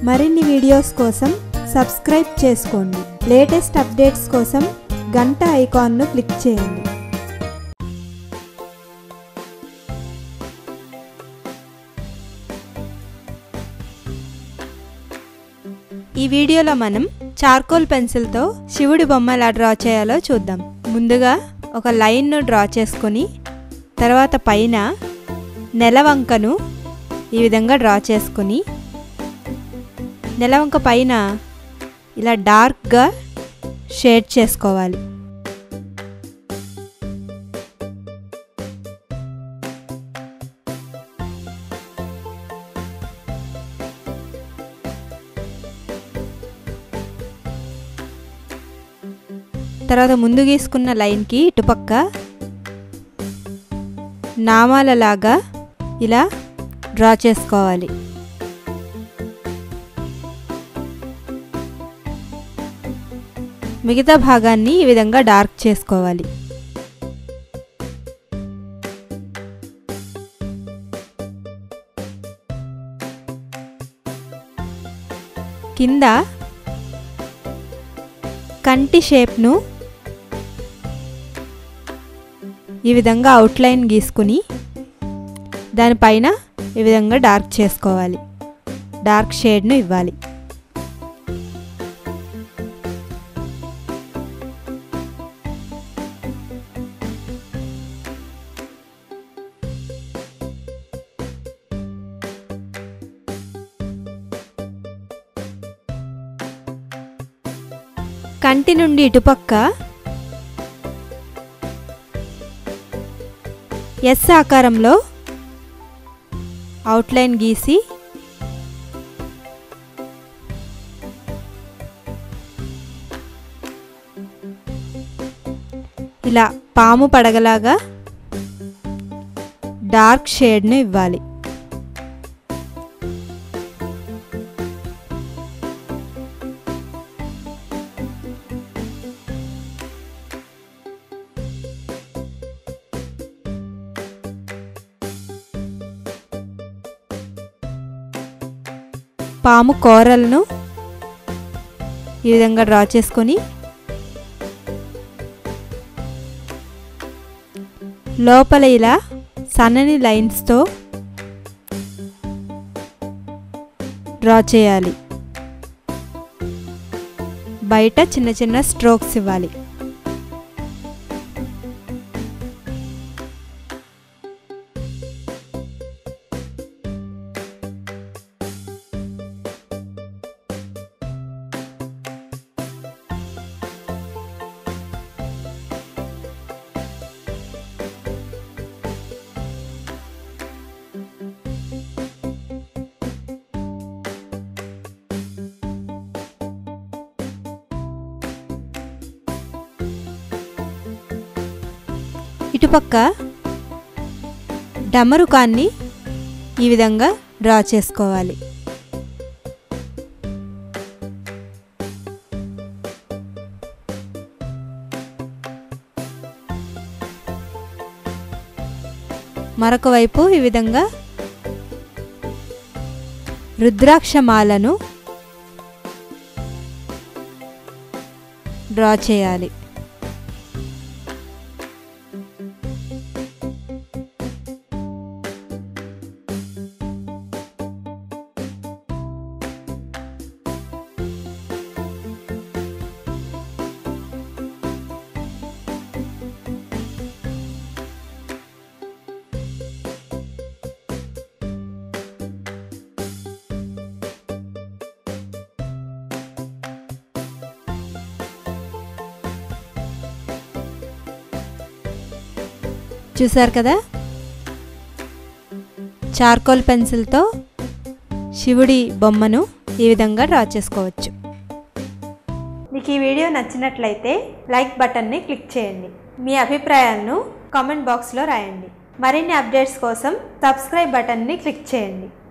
మరిన్ని వీడియోస్ కోసం సబ్స్క్రైబ్ చేసుకోండి లేటెస్ట్ అప్డేట్స్ కోసం గంట ఐకాన్ను క్లిక్ చేయండి ఈ వీడియోలో మనం చార్కోల్ పెన్సిల్తో శివుడి బొమ్మ ఎలా డ్రా చేయాలో చూద్దాం ముందుగా ఒక లైన్ను డ్రా చేసుకొని తర్వాత పైన నెలవంకను ఈ విధంగా డ్రా చేసుకొని నెలవంక పైన ఇలా డార్క్గా షేడ్ చేసుకోవాలి తర్వాత ముందు గీసుకున్న లైన్కి ఇటుపక్క నామాలలాగా ఇలా డ్రా చేసుకోవాలి మిగతా భాగాన్ని ఈ విధంగా డార్క్ చేసుకోవాలి కింద కంటి షేప్ను ఈ విధంగా అవుట్లైన్ గీసుకుని దానిపైన ఈ విధంగా డార్క్ చేసుకోవాలి డార్క్ షేడ్ను ఇవ్వాలి కంటి నుండి ఇటుపక్క ఎస్ ఆకారంలో అవుట్లైన్ గీసి ఇలా పాము పడగలాగా డార్క్ షేడ్ను ఇవ్వాలి పాము కూరలను ఈ విధంగా డ్రా చేసుకొని లోపల ఇలా సన్నని లైన్స్తో డ్రా చేయాలి బయట చిన్న చిన్న స్ట్రోక్స్ ఇవ్వాలి ఇటుపక్క డమరుకాన్ని ఈ విధంగా డ్రా చేసుకోవాలి మరొక వైపు ఈ విధంగా రుద్రాక్షమాలను డ్రా చేయాలి చూసారు కదా చార్కోల్ పెన్సిల్తో శివుడి బొమ్మను ఈ విధంగా డ్రా చేసుకోవచ్చు మీకు ఈ వీడియో నచ్చినట్లయితే లైక్ బటన్ని క్లిక్ చేయండి మీ అభిప్రాయాలను కామెంట్ బాక్స్లో రాయండి మరిన్ని అప్డేట్స్ కోసం సబ్స్క్రైబ్ బటన్ని క్లిక్ చేయండి